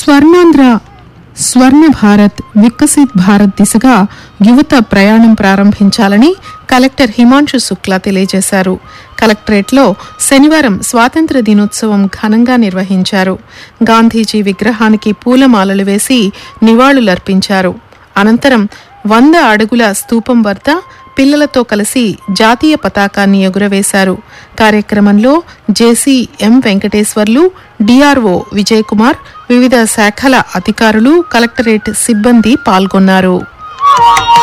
స్వర్ణాంధ్ర స్వర్ణ భారత్ వికసిత్ భారత్ దిశగా యువత ప్రయాణం ప్రారంభించాలని కలెక్టర్ హిమాంశు శుక్లా తెలియజేశారు కలెక్టరేట్లో శనివారం స్వాతంత్ర దినోత్సవం ఘనంగా నిర్వహించారు గాంధీజీ విగ్రహానికి పూలమాలలు వేసి నివాళులర్పించారు అనంతరం వంద అడుగుల స్తూపం వద్ద పిల్లలతో కలిసి జాతీయ పతాకాన్ని ఎగురవేశారు కార్యక్రమంలో JC M Venkateswarlu DRO Vijay Kumar వివిధ శాఖల అధికారులు కలెక్టరేట్ సిబ్బంది పాల్గొన్నారు